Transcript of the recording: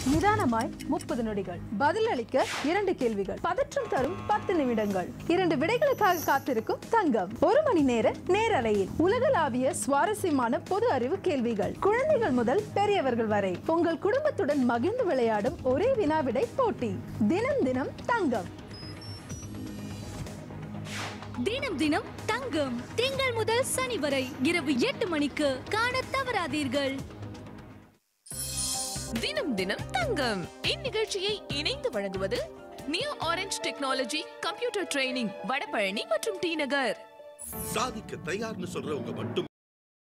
நிதானமாய் முப்பது நொடிகள் பதிலளிக்க இரண்டு கேள்விகள் பதற்றம் தரும் பத்து நிமிடங்கள் இரண்டு விடைகளுக்காக காத்திருக்கும் தங்கம் ஒரு மணி நேர நேரலையில் உலகளாவிய சுவாரஸ்யமான பொது அறிவு கேள்விகள் குழந்தைகள் முதல் பெரியவர்கள் வரை உங்கள் குடும்பத்துடன் மகிழ்ந்து விளையாடும் ஒரே வினாவிடை போட்டி தினம் தினம் தங்கம் தினம் தினம் தங்கம் திங்கள் முதல் சனி வரை இரவு எட்டு மணிக்கு காண தவறாதீர்கள் தினம் தினம் தங்கம் இந்நிகழ்ச்சியை இணைந்து வழங்குவது new orange technology computer training Vadapalani மற்றும் டி நகர் சாதிக்க தயார்னு சொல்றவங்க மட்டும்